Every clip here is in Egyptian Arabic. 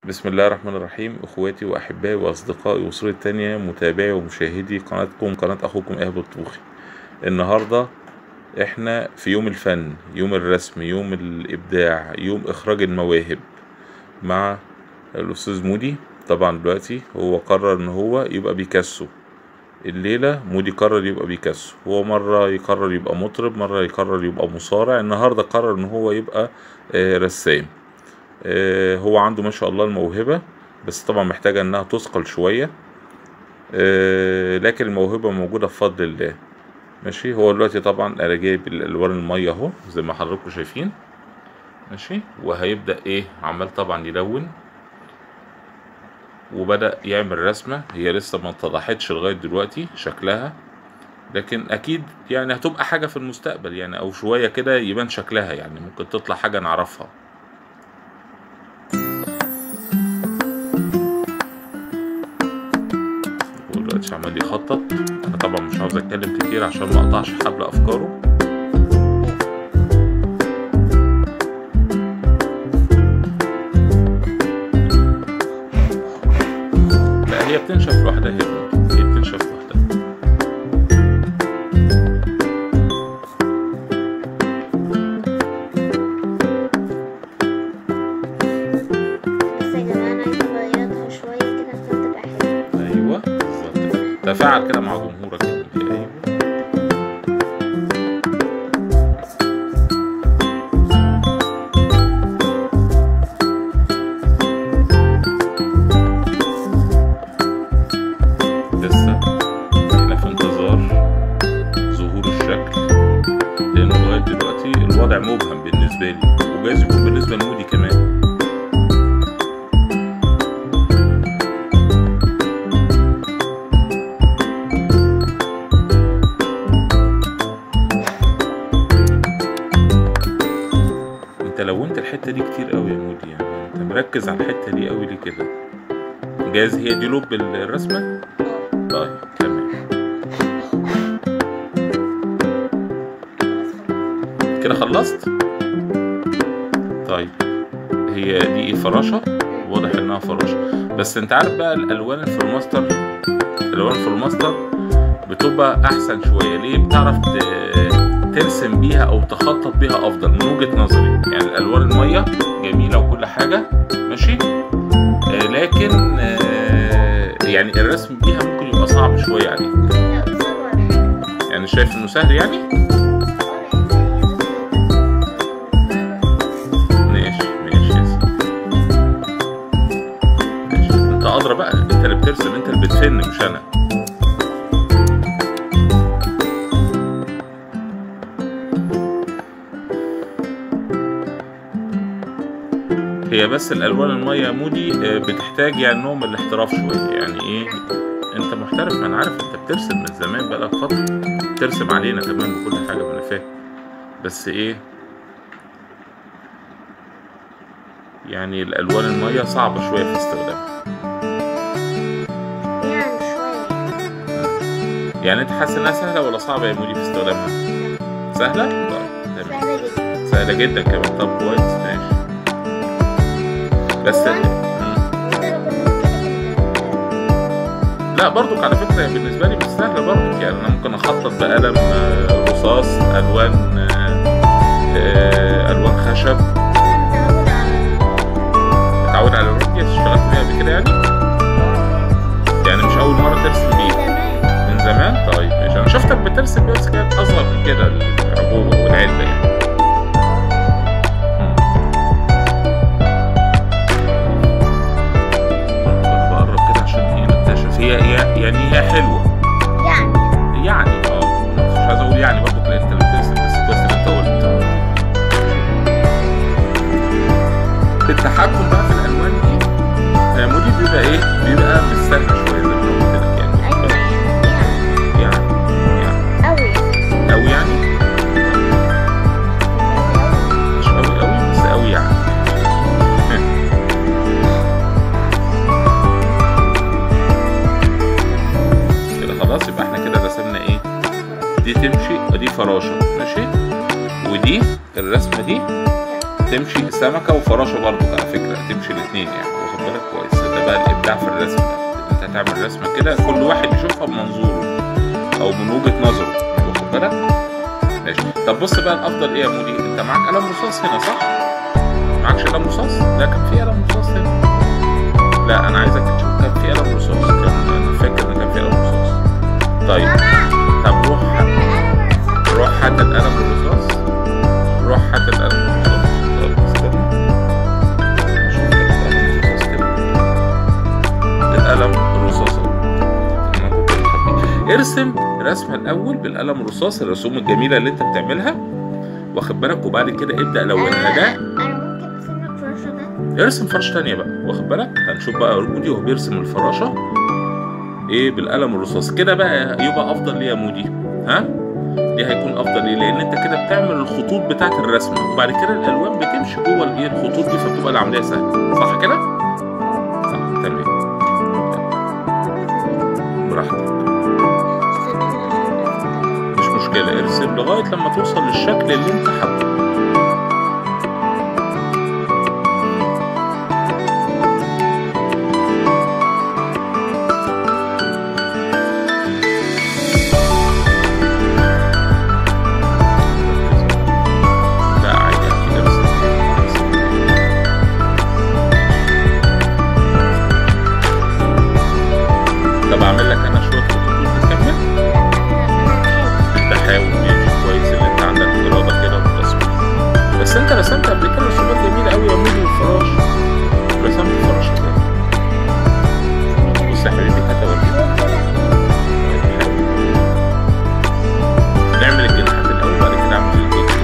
بسم الله الرحمن الرحيم اخواتي واحبائي واصدقائي واسرتي التانية متابعي ومشاهدي قناتكم قناة اخوكم ايهاب الطوخي النهاردة احنا في يوم الفن يوم الرسم يوم الابداع يوم اخراج المواهب مع الاستاذ مودي طبعا دلوقتي هو قرر ان هو يبقى بيكاسو الليلة مودي قرر يبقى بيكاسو هو مرة يقرر يبقى مطرب مرة يقرر يبقى مصارع النهاردة قرر ان هو يبقى آه، رسام آه، هو عنده ما شاء الله الموهبة بس طبعا محتاجة انها تثقل شوية آه، لكن الموهبة موجودة بفضل الله ماشي هو دلوقتي طبعا انا جايب الالوان المية اهو زي ما حضراتكم شايفين ماشي وهيبدأ ايه عمال طبعا يلون وبدأ يعمل رسمة هي لسه ما اتضحتش لغاية دلوقتي شكلها لكن اكيد يعني هتبقى حاجة في المستقبل يعني او شوية كده يبان شكلها يعني ممكن تطلع حاجة نعرفها هو دلوقتي عمال يخطط انا طبعا مش عاوز اتكلم كتير عشان ما اقطعش حبل افكاره لا هي بتنشف لوحدها هي هي بتنشف لوحدها بس يا جماعة أنا عايزة أغيرها شوية كده عشان تبقى حلوة ايوه بالظبط كده. تفاعل كده مع جمهورك ايوه لسه احنا في انتظار ظهور الشكل لانه لغايه دلوقتي الوضع مبهم بالنسبه لي وجايز يكون بالنسبه لمودي كمان انت لونت الحته دي كتير قوي يا مودي يعني انت مركز على الحته دي قوي ليه كده جايز هي دي لب الرسمه طيب تمام كده خلصت طيب هي دي ايه فراشه واضح انها فراشه بس انت عارف بقى الالوان الفلوماستر الالوان الفلوماستر بتبقى احسن شويه ليه بتعرف ت- ترسم بيها او تخطط بيها افضل من وجهه نظري يعني الالوان الميه جميله وكل حاجه ماشي آه لكن آه يعني الرسم بيها ممكن يبقى صعب شويه عليك لا صور حلوة يعني شايف انه سهل يعني ماشي ماشي يا سيدي ماشي انت ادرى بقى انت اللي بترسم انت اللي بتفن مش انا هي بس الالوان الميه يا مودي آه، بتحتاج يعني نوع من الاحتراف شويه يعني ايه انت محترف انا عارف انت بترسم من زمان بقالك فتره بترسم علينا كمان وكل حاجه ما انا فاهم بس ايه يعني الالوان الميه صعبه شويه في استخدامها يعني شوية يعني انت حاسس انها سهله ولا صعبه يا مودي في استخدامها سهله طيب تمام سهلة جدا سهله جدا كمان طب كويس ماشي بس هو مم. وده لو كنا بنتكلم لا برضك على فكرة بالنسبة لي مش سهلة برضك يعني أنا ممكن أخطط بقلم آه، رصاص ألوان آه، آه، ألوان خشب متعود على متعود على الألوان دي اشتغلت بيها قبل كده يعني يعني مش أول مرة ترسم بيها زمان من زمان طيب ماشي أنا شفتك بترسم بس كانت أصغر من كده العبوة والعلبة يعني مم. أنا بقرب كده عشان إيه نكتشف هي هي- يعني هي حلوة يعني يعني اه مش عايز اقول يعني برضه لان انت اللي بترسم بس كويس ان انت قلت التحكم بقى في الالوان دي آه، مودي بيبقى ايه بيبقى مش سهل شويه زي ما أنا قلت لك يعني أيوة يعني يعني يعني أوي قوي يعني مش قوي قوي بس قوي يعني كده خلاص يبقى احنا كده رسمنا ايه دي تمشي ودي فراشه ماشي ودي الرسمه دي تمشي سمكه وفراشه برضو على فكره تمشي الاثنين يعني واخد بالك كويس ده بقى الابداع في الرسم ده انت هتعمل رسمه كده كل واحد يشوفها بمنظوره او من وجهه نظره واخد بالك ماشي طب بص بقى الافضل ايه يا مودي انت معاك قلم رصاص هنا صح معكش قلم رصاص لا كان في قلم رصاص هنا لا انا عايزك تشوف كان في قلم رصاص كان انا فاكر ان كان في قلم رصاص طيب طب روح روح هات القلم الرصاص روح هات القلم الرصاص طب استنى نشوف لك القلم الرصاص كده القلم الرصاص أهو. أنا كنت مخبيه. ارسم رسمة الأول بالقلم الرصاص الرسوم الجميلة اللي أنت بتعملها واخد بالك وبعد كده ابدأ لونها ده انا ممكن ارسم لك فراشة ده ارسم فراشة تانية بقى واخد بالك هنشوف بقى مودي وهو بيرسم الفراشة ايه بالقلم الرصاص كده بقى يبقى افضل ليه يا مودي ها دي هيكون افضل ليه لان انت كده بتعمل الخطوط بتاعت الرسمه وبعد كده الالوان بتمشي جوه الايه الخطوط دي فبتبقى العمليه سهله صح كده صح تمام براحتك مش مشكله ارسم لغايه لما توصل للشكل اللي انت حابه لا عادي اكيد ارسم ارسم. طب اعمل لك انا شويه خطوط وتكمل تحاول ماشي كويس ان انت عندك اراده كده وتصميم بس انت رسمت قبل كده رسومات جميله قوي يا مودي والفراش رسمت الفراش ازاي بص يا حبيبي هات اوريك نعمل الجناحات الاول بعد كده اعمل الجزء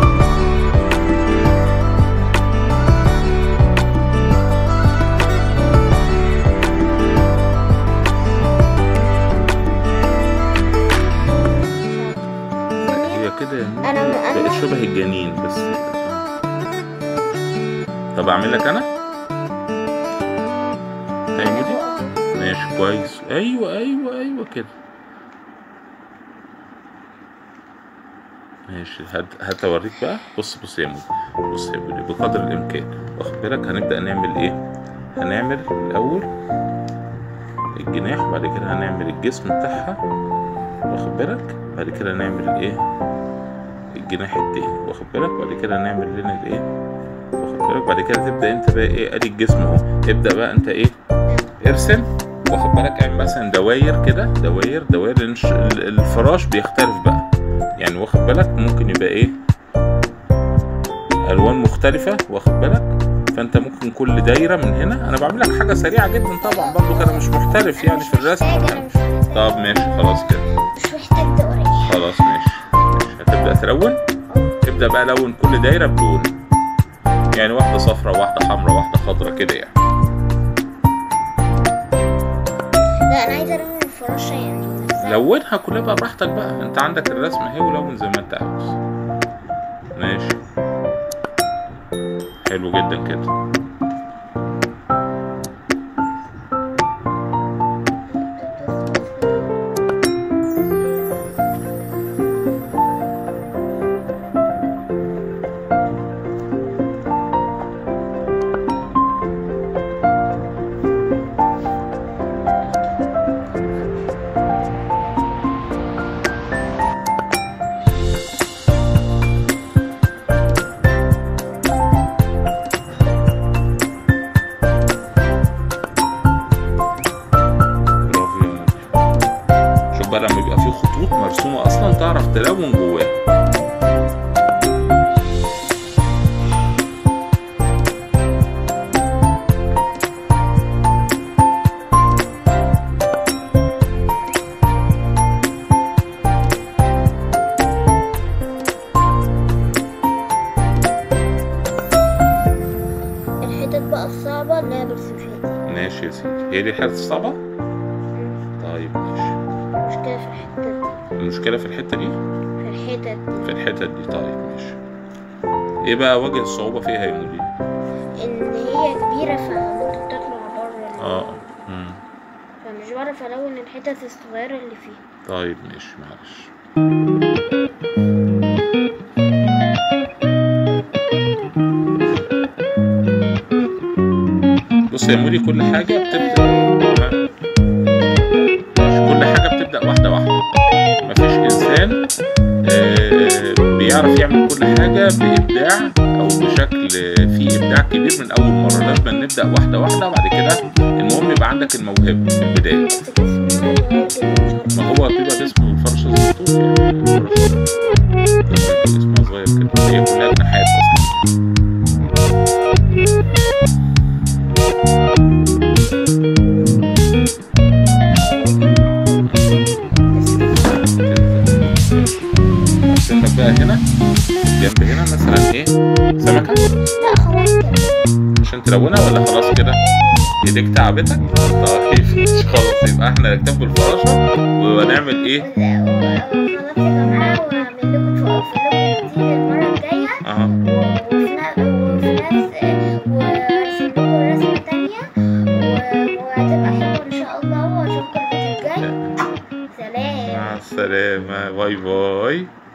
هي كده يا مودي أنا- أنا- بقت شبه الجنين بس طب اعمل لك انا هاي مودي ماشي كويس ايوه ايوه ايوه كده ماشي هات هات اوريك بقى بص بص يا مودي بص يا مودي بقدر الامكان واخد بالك هنبدا نعمل ايه هنعمل الاول الجناح بعد كده هنعمل الجسم بتاعها واخد بالك بعد كده نعمل الايه الجناح التاني واخد بالك بعد كده نعمل لنا الايه واخد بالك بعد كده تبدا انت بقى ايه ادي الجسم اهو ابدا بقى انت ايه ارسم واخد بالك يعني مثلا دواير كده دواير دواير لأن ش- ال- الفراش بيختلف بقى يعني واخد بالك ممكن يبقى ايه الوان مختلفه واخد بالك فانت ممكن كل دايره من هنا انا بعمل لك حاجه سريعه جدا طبعا برضو كده مش محترف يعني في الرسم ولا حاجة. طب ماشي خلاص كده مش محتاج دوري خلاص ماشي ماشي هتبدأ تلون ابدأ بقى لون كل دايرة بلون يعني واحدة صفرا واحدة حمرا واحدة خضرا كده يعني لا انا عايزه الون الفراشه يعني نفسها. لونها كلها بقى براحتك بقى انت عندك الرسمة اهي ولون زي ما انت عاوز ماشي حلو جدا كده برافو يا مودي شوف بقى لما يبقى في خطوط مرسومة أصلا تعرف تلون جواها الحتت بقى الصعبه اللي هي برسم فيها دي ماشي يا سيدي هي دي الحتة الصعبة؟ طيب ماشي مشكله في الحتت دي المشكلة في الحتة دي في الحتت دي في الحتت دي طيب ماشي ايه بقى وجه الصعوبة فيها يا مدير؟ ان هي كبيره فممكن تطلع بره اه مم. فمش بعرف الون الحتت الصغيره اللي فيها طيب ماشي معلش بص يا مودي كل حاجة بتبدأ ها؟ مش كل حاجة بتبدأ واحدة واحدة مفيش إنسان آه، بيعرف يعمل كل حاجة بإبداع أو بشكل فيه إبداع كبير من أول مرة لازم نبدأ واحدة واحدة وبعد كده المهم يبقى عندك الموهبة في البداية ما هو بيبقى اسمه الفرشة الزيتون يعني الفرشة اسمها صغير كده هي كلها جناحات أصلا عندك بقى هنا جنب هنا مثلا ايه سمكة لا خلاص كده عشان تلونها ولا خلاص كده ايديك تعبتك طيب خلاص يبقى احنا نكتب بالفراشة ونعمل ايه وخلاص يا جماعة وهعمل لكم فوق جديد المرة الجاية اها وفي نفس وفي نفس وارسم لكم رسمة تانية و- وهتبقى حلوة إن شاء الله وأشوفكم الفيديو الجاي سلام مع السلامة باي باي